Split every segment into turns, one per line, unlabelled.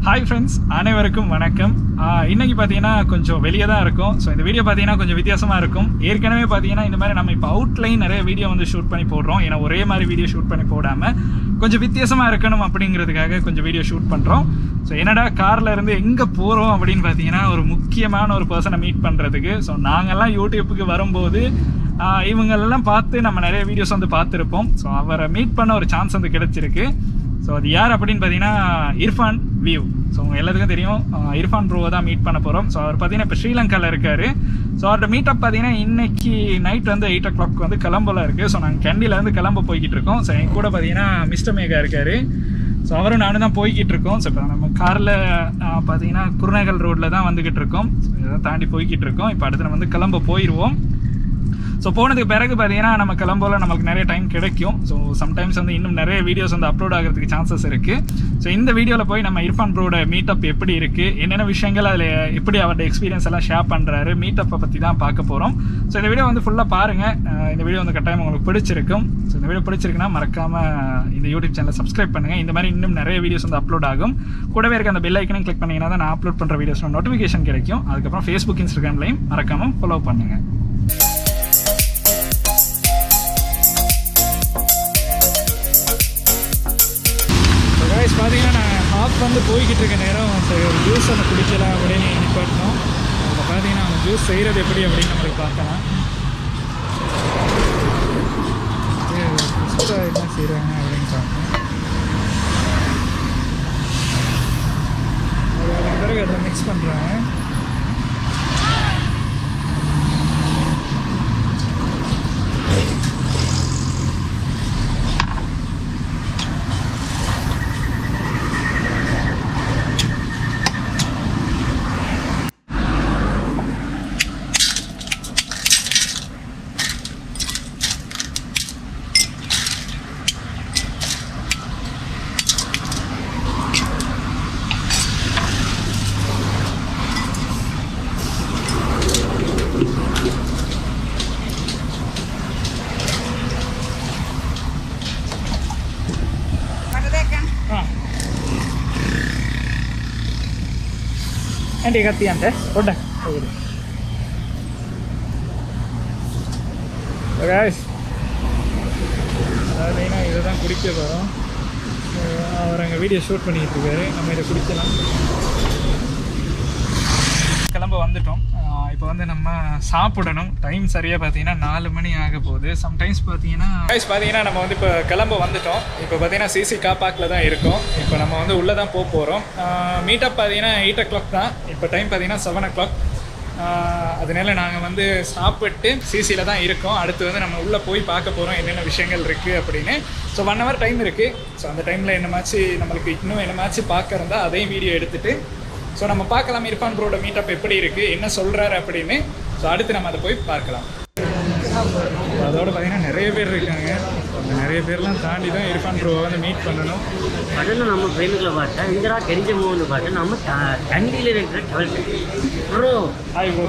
Hi friends அனைவருக்கும் வணக்கம் ஆஹ் இன்னைக்கு பார்த்தீங்கன்னா கொஞ்சம் வெளியே தான் இருக்கும் ஸோ இந்த வீடியோ பார்த்தீங்கன்னா கொஞ்சம் வித்தியாசமாக இருக்கும் ஏற்கனவே பார்த்தீங்கன்னா இந்த மாதிரி நம்ம இப்போ அவுட்லைன் நிறைய வீடியோ வந்து ஷூட் பண்ணி போடுறோம் ஏன்னா ஒரே மாதிரி வீடியோ ஷூட் பண்ணி போடாமல் கொஞ்சம் வித்தியாசமாக இருக்கணும் அப்படிங்கிறதுக்காக கொஞ்சம் வீடியோ ஷூட் பண்ணுறோம் ஸோ என்னடா காரில் இருந்து எங்கே போகிறோம் அப்படின்னு பார்த்தீங்கன்னா ஒரு முக்கியமான ஒரு பர்சனை மீட் பண்ணுறதுக்கு ஸோ நாங்கள்லாம் யூடியூப்புக்கு வரும்போது ஆஹ் இவங்களெல்லாம் பார்த்து நம்ம நிறைய வீடியோஸ் வந்து பார்த்துருப்போம் ஸோ அவரை மீட் பண்ண ஒரு சான்ஸ் வந்து கிடைச்சிருக்கு ஸோ அது யார் அப்படின்னு பார்த்தீங்கன்னா இர்ஃபான் வியூ ஸோ உங்க எல்லாத்துக்கும் தெரியும் அஹ் இர்ஃபான் ப்ரோவை தான் மீட் பண்ண போகிறோம் ஸோ அவர் பார்த்தீங்கன்னா இப்போ ஸ்ரீலங்காவில் இருக்காரு ஸோ அவர்கிட்ட மீட்டப் பார்த்தீங்கன்னா இன்னைக்கு நைட் வந்து எயிட் ஓ கிளாக் வந்து கிளம்பல இருக்குது ஸோ நாங்கள் கண்டிலேருந்து கிளம்ப போய்கிட்டு இருக்கோம் ஸோ என் கூட பார்த்தீங்கன்னா மிஸ்டர் மேகா இருக்காரு ஸோ அவரும் நானும் தான் போய்கிட்டு இருக்கோம் ஸோ இப்போ நம்ம காரில் பார்த்தீங்கன்னா குருநகல் ரோட்டில் தான் வந்துக்கிட்டு இருக்கோம் ஸோ இதை தாண்டி போய்கிட்டு இருக்கோம் இப்போ அடுத்து நம்ம வந்து கிளம்ப போயிடுவோம் ஸோ போனதுக்கு பிறகு பார்த்தீங்கன்னா நம்ம கிளம்போல நமக்கு நிறைய டைம் கிடைக்கும் ஸோ சம்டைம்ஸ் வந்து இன்னும் நிறைய வீடியோஸ் வந்து அப்லோட் ஆகிறதுக்கு சான்சஸ் இருக்குது ஸோ இந்த வீடியோவில் போய் நம்ம இர்ஃபான் ப்ரோட மீட்டப் எப்படி இருக்குது என்னென்ன விஷயங்கள் அதில் எப்படி அவரோட எக்ஸ்பீரியன்ஸ் எல்லாம் ஷேர் பண்ணுறாரு மீட்டப்பை பற்றி தான் பார்க்க போகிறோம் ஸோ இந்த வீடியோ வந்து ஃபுல்லாக பாருங்கள் இந்த வீடியோ வந்து கட்டாயம் உங்களுக்கு பிடிச்சிருக்கும் ஸோ இந்த வீடியோ பிடிச்சிருக்குன்னா மறக்காமல் இந்த யூடியூப் சேனலை சப்ஸ்கிரைப் பண்ணுங்கள் இந்த மாதிரி இன்னும் நிறைய வீடியோஸ் வந்து அப்லோட் ஆகும் கூடவே இருக்க அந்த பெல் ஐக்கனையும் கிளிக் பண்ணிங்கன்னா தான் நான் அப்லோட் பண்ணுற வீடியோஸ் நோட்டிஃபிகேஷன் கிடைக்கும் அதுக்கப்புறம் ஃபேஸ்புக் இன்ஸ்டாகிராம்லையும் மறக்காமல் ஃபாலோ பண்ணுங்கள் ஸோ கைஸ் பார்த்தீங்கன்னா நான் ஹாப் வந்து போய்கிட்டு இருக்க நேரம் சரி ஒரு ஜூஸ் ஒன்று குடிக்கலாம் அப்படின்னு நிப்பாட்டினோம் அதில் பார்த்தீங்கன்னா அவங்க ஜூஸ் செய்கிறது எப்படி அப்படின்னு நம்மளுக்கு பார்க்கலாம் ஃபஸ்ட்டாக என்ன செய்கிறாங்க அப்படின்னு பார்ப்போம் அது அதுக்கு பிறகு அதில் மிக்ஸ் பண்ணுறாங்க ఆ. అంటే కత్తి అంటే కొట్ట guys பார்த்தீங்கன்னா இதை தான் குடிக்க போகிறோம் அவர் அங்கே வீடியோ ஷூட் பண்ணிக்கிட்டு இருக்காரு நம்ம இதை குடிக்கலாம் கிளம்ப வந்துட்டோம் இப்போ வந்து நம்ம சாப்பிடணும் டைம் சரியாக பார்த்தீங்கன்னா நாலு மணி ஆக போகுது சம்டைம்ஸ் பார்த்தீங்கன்னா கைஸ் பார்த்தீங்கன்னா நம்ம வந்து இப்போ கிளம்ப வந்துட்டோம் இப்போ பார்த்தீங்கன்னா சிசி காப்பாக்கில் தான் இருக்கோம் இப்போ நம்ம வந்து உள்ளே தான் போக போகிறோம் மீட்டப் பார்த்தீங்கன்னா எயிட் ஓ கிளாக் தான் இப்போ டைம் பார்த்தீங்கன்னா செவன் ஓ கிளாக் அதனால நாங்கள் வந்து சாப்பிட்டு சிசியில் தான் இருக்கோம் அடுத்து வந்து நம்ம உள்ளே போய் பார்க்க போகிறோம் என்னென்ன விஷயங்கள் இருக்குது அப்படின்னு ஸோ ஒன் ஹவர் டைம் இருக்குது ஸோ அந்த டைமில் என்னமாச்சு நம்மளுக்கு இன்னும் என்னமாச்சு பார்க்க இருந்தால் அதையும் வீடியோ எடுத்துகிட்டு ஸோ நம்ம பார்க்கலாம் இர்ஃபான் ப்ரோட மீட்டப் எப்படி இருக்குது என்ன சொல்கிறாரு அப்படின்னு ஸோ அடுத்து நம்ம அதை போய் பார்க்கலாம் அதோட பார்த்தீங்கன்னா நிறைய பேர் இருக்காங்க அந்த நிறைய பேர்லாம் தாண்டி தான் இர்ஃபான் ப்ரோவை வந்து மீட் பண்ணணும்
அதில் நம்ம ஃப்ரெண்டுகளை பார்த்தா இந்தரா தெரிஞ்ச மூணு பார்த்தா நம்ம த- தண்டியில் இருக்கிற டவல் ப்ரோ
ஹாய் ப்ரோ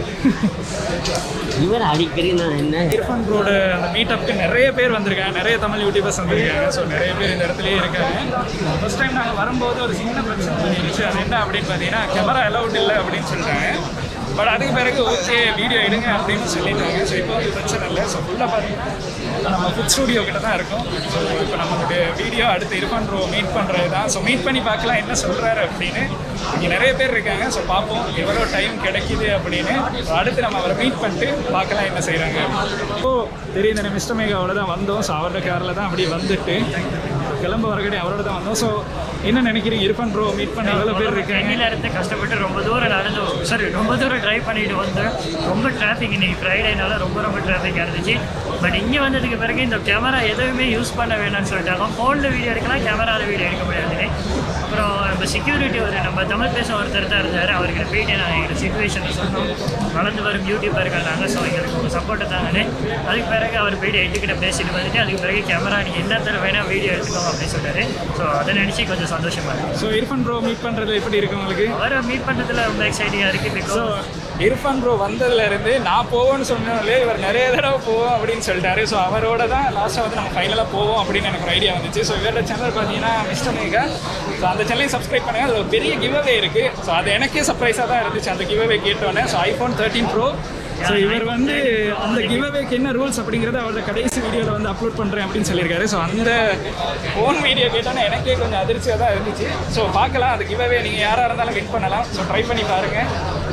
இவர் அடிக்கடி நான் என்ன
இர்ஃபான் ப்ரோட அந்த மீட்டப்க்கு நிறைய பேர் வந்திருக்காங்க நிறைய தமிழ் யூடியூபர்ஸ் வந்திருக்காங்க ஸோ நிறைய பேர் இந்த இடத்துலயே இருக்காங்க ஃபர்ஸ்ட் டைம் நாங்கள் வரும்போது ஒரு சின்ன பிரச்சனை இருந்துச்சு அது என்ன அப்படின்னு பார்த்தீங்கன்னா கேமரா அலவுட் இல்லை அப்படின்னு சொல்லிட்டாங்க பட் அதுக்கு பிறகு ஓகே வீடியோ எடுங்க அப்படின்னு சொல்லிட்டாங்க ஸோ இப்போ வந்து பிரச்சனை இல்லை ஸோ ஃபுல்லாக பார்த்தீங்கன்னா நம்ம ஃபுட் ஸ்டூடியோ கிட்ட தான் இருக்கோம் ஸோ இப்போ நம்மளுடைய வீடியோ அடுத்து இர்ஃபான் ப்ரோ மீட் பண்ணுறது தான் ஸோ மீட் பண்ணி பார்க்கலாம் என்ன சொல்கிறாரு அப்படின்னு இங்கே நிறைய பேர் இருக்காங்க ஸோ பார்ப்போம் எவ்வளோ டைம் கிடைக்குது அப்படின்னு So, அடுத்து நம்ம அவரை மீட் பண்ணிட்டு பார்க்கலாம் என்ன செய்கிறாங்க இப்போ தெரியும் தானே மிஸ்டர் மேகாவோட தான் வந்தோம் ஸோ அவரோட காரில் தான் அப்படியே வந்துட்டு கிளம்ப வரக்கடி அவரோட தான் வந்தோம் ஸோ என்ன நினைக்கிறீங்க இர்ஃபான் ப்ரோ மீட் பண்ண எவ்வளோ பேர் இருக்காங்க
சென்னையில இருந்து கஷ்டப்பட்டு ரொம்ப தூரம் நடந்து சாரி ரொம்ப தூரம் ட்ரைவ் பண்ணிட்டு வந்தேன் ரொம்ப டிராஃபிக் இன்னைக்கு ஃப்ரைடேனால ரொம்ப ரொம்ப டிராஃபிக்காக இருந்துச்சு பட் இங்கே வந்ததுக்கு பிறகு இந்த கேமரா எதுவுமே யூஸ் பண்ண வேணாம்னு சொல்லிட்டாங்க ஃபோனில் வீடியோ எடுக்கலாம் கேமராவில் வீடியோ எடுக்க முடியாது அப்புறம் நம்ம செக்யூரிட்டி ஒரு நம்ம தமிழ் பேச ஒருத்தர் தான் இருந்தார் அவருக்கு போயிட்டு நான் எங்கள் சுச்சுவேஷனை சொன்னோம் வளர்ந்து வரும் யூடியூபர்கள் நாங்கள் ஸோ எங்களுக்கு உங்கள் சப்போர்ட்டை தாங்கன்னு அதுக்கு பிறகு அவர் போயிட்டு எட்டுக்கிட்ட பேசிட்டு வந்துட்டு அதுக்கு பிறகு கேமரா நீங்கள் என்ன தர வேணால் வீடியோ எடுத்துக்கோங்க அப்படின்னு சொல்லிட்டாரு ஸோ அதை நினச்சி கொஞ்சம் சந்தோஷமாக இருக்கு
ஸோ இர்ஃபான் ப்ரோ மீட் பண்ணுறது எப்படி இருக்கு உங்களுக்கு
அவரை மீட் பண்ணுறதுல ரொம்ப எக்ஸைட்டிங்காக இருக்குது
ஸோ
பிகாஸ்
இர்ஃபான் ப்ரோ வந்ததுலேருந்து நான் போவேன்னு சொன்னாலே இவர் நிறைய தடவை போவோம் அப்படின்னு சொல்லிட்டாரு ஸோ அவரோட தான் லாஸ்ட்டாக வந்து நம்ம ஃபைனலாக போவோம் அப்படின்னு எனக்கு ஒரு ஐடியா வந்துச்சு ஸோ இவரோட சேனல் பார்த்தீங்கன்னா மிஸ்டர் மேகா ஸோ அந்த சேனலையும் சப்ஸ்கிரைப் பண்ணுங்கள் அது ஒரு பெரிய கிவ்அவே இருக்குது ஸோ அது எனக்கே சர்ப்ரைஸாக தான் இருந்துச்சு அந்த கிவ்அவே கேட்டோன்னே so iPhone thirteen pro so இவர் வந்து அந்த கிவ்அவேக்கு என்ன ரூல்ஸ் அப்படிங்கிறத அவரோட கடைசி வீடியோவில் வந்து அப்லோட் பண்ணுறேன் அப்படின்னு சொல்லியிருக்காரு ஸோ அந்த ஃபோன் வீடியோ கேட்டோன்னே எனக்கே கொஞ்சம் அதிர்ச்சியாக தான் இருந்துச்சு ஸோ பார்க்கலாம் அந்த கிவ்அவே நீங்கள் யாராக இருந்தாலும் வின் பண்ணலாம் ஸோ ட்ரை பண்ணி பாருங்கள்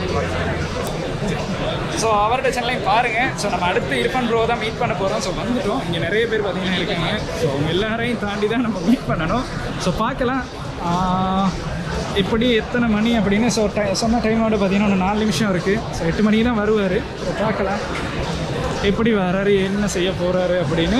ஸோ அவரோட சேனலையும் பாருங்கள் ஸோ நம்ம அடுத்து இர்ஃபான் ப்ரோ தான் மீட் பண்ண போகிறோம் ஸோ வந்துட்டோம் இங்கே நிறைய பேர் பார்த்தீங்கன்னா இருக்காங்க ஸோ அவங்க எல்லாரையும் தாண்டி தான் நம்ம மீட் பண்ணணும் ஸோ பார்க்கலாம் ஆஹ், இப்படி எத்தனை மணி அப்படின்னு ஸோ டை சொன்ன டைமோட பார்த்தீங்கன்னா ஒரு நாலு நிமிஷம் இருக்குது ஸோ எட்டு மணிக்கு தான் வருவார் ஸோ பார்க்கலாம் எப்படி வராரு என்ன செய்ய போகிறாரு அப்படின்னு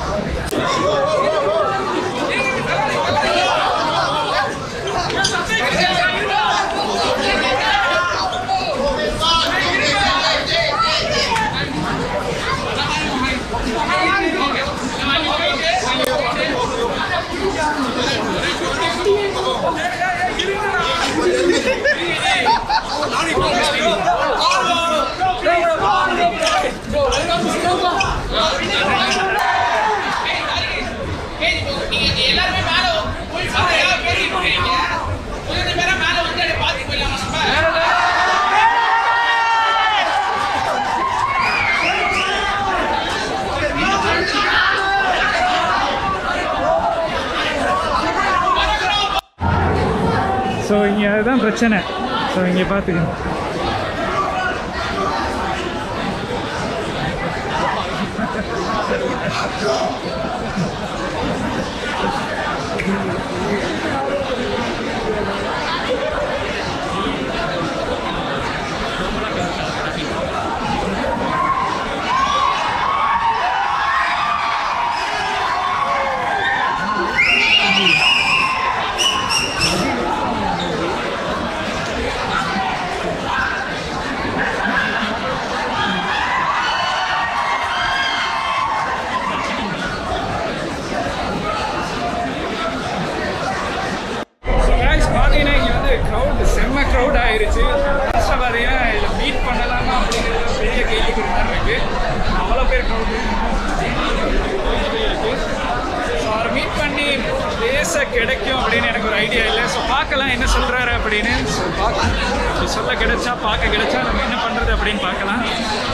ஸோ இங்கே அதுதான் பிரச்சனை ஸோ இங்கே பார்த்துக்கணும் ஸோ guys பார்த்தீங்கன்னா இங்கே வந்து க்ரௌட் செம்ம க்ரௌட் ஆயிருச்சு லாஸ்ட்டாக பார்த்தீங்கன்னா இதில் மீட் பண்ணலாமா அப்படிங்கிறது ஒரு பெரிய கேள்விக்குறி மாதிரி இருக்கு அவ்வளோ பேர் க்ரௌட் இருக்கு ஸோ அவரை மீட் பண்ணி பேச கிடைக்கும் அப்படின்னு எனக்கு ஒரு ஐடியா இல்லை ஸோ பார்க்கலாம் என்ன சொல்கிறாரு அப்படின்னு ஸோ பார்க்க அப்படி சொல்ல கிடைச்சா பார்க்க கிடைச்சா நம்ம என்ன பண்ணுறது அப்படின்னு பார்க்கலாம்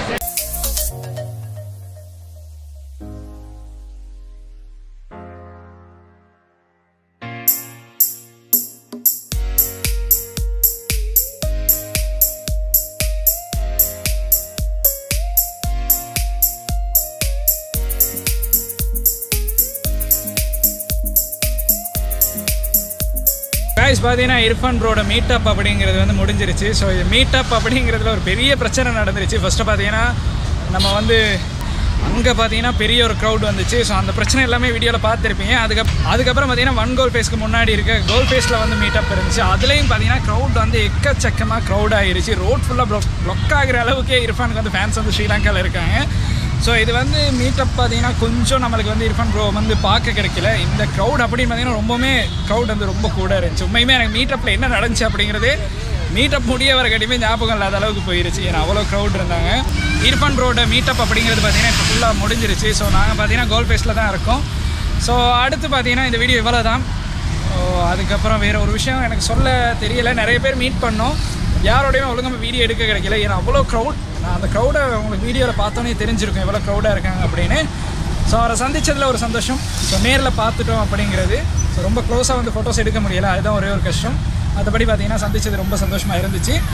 கைஸ் பார்த்தீங்கன்னா இர்ஃபான் ப்ரோட மீட்டப் அப்படிங்கிறது வந்து முடிஞ்சிருச்சு ஸோ இது மீட்டப் அப்படிங்கிறதுல ஒரு பெரிய பிரச்சனை நடந்துருச்சு ஃபஸ்ட்டு பார்த்தீங்கன்னா நம்ம வந்து அங்கே பார்த்தீங்கன்னா பெரிய ஒரு க்ரௌட் வந்துச்சு ஸோ அந்த பிரச்சனை எல்லாமே வீடியோவில் பார்த்துருப்பீங்க அதுக்கப் அதுக்கப்புறம் பார்த்தீங்கன்னா ஒன் கோல் ஃபேஸ்க்கு முன்னாடி இருக்க கோல் ஃபேஸில் வந்து மீட்டப் இருந்துச்சு அதுலேயும் பார்த்தீங்கன்னா க்ரௌட் வந்து எக்கச்சக்கமாக க்ரௌட் ஆயிருச்சு ரோட் ஃபுல்லாக ப்ளொக் ப்ளொக் ஆகிற அளவுக்கே இர்ஃபானுக்கு வந்து ஃபேன்ஸ் வந்து ஸ்ரீலங்காவில் இருக்காங்க ஸோ இது வந்து மீட்டப் பார்த்தீங்கன்னா கொஞ்சம் நம்மளுக்கு வந்து இர்ஃபான் ப்ரோ வந்து பார்க்க கிடைக்கல இந்த க்ரௌட் அப்படின்னு பார்த்தீங்கன்னா ரொம்பவுமே க்ரௌட் வந்து ரொம்ப கூட இருந்துச்சு உண்மையுமே எனக்கு மீட்டப்பில் என்ன நடந்துச்சு அப்படிங்கிறது மீட்டப் முடிய வர கட்டியுமே ஞாபகம் இல்லாத அளவுக்கு போயிருச்சு ஏன்னா அவ்வளோ க்ரௌட் இருந்தாங்க இர்ஃபான் ப்ரோட மீட்டப் அப்படிங்கிறது பார்த்தீங்கன்னா இப்போ ஃபுல்லாக முடிஞ்சிருச்சு ஸோ நாங்கள் பார்த்தீங்கன்னா கோல் ஃபேஸில் தான் இருக்கோம் ஸோ அடுத்து பார்த்தீங்கன்னா இந்த வீடியோ இவ்வளோ தான் ஸோ அதுக்கப்புறம் வேறு ஒரு விஷயம் எனக்கு சொல்ல தெரியல நிறைய பேர் மீட் பண்ணோம் யாரோடையும் ஒழுங்காக வீடியோ எடுக்க கிடைக்கல ஏன்னா அவ்வளோ க்ரௌட் நான் அந்த க்ரௌடை உங்களுக்கு வீடியோவில் பார்த்தோன்னே தெரிஞ்சிருக்கும் எவ்வளோ க்ரௌடாக இருக்காங்க அப்படின்னு ஸோ அவரை சந்திச்சதில் ஒரு சந்தோஷம் ஸோ நேரில் பார்த்துட்டோம் அப்படிங்கிறது ஸோ ரொம்ப க்ளோஸாக வந்து ஃபோட்டோஸ் எடுக்க முடியல அதுதான் ஒரே ஒரு கஷ்டம் மற்றபடி பார்த்தீங்கன்னா சந்திச்சது ரொம்ப சந்தோஷமாக இருந்துச்சு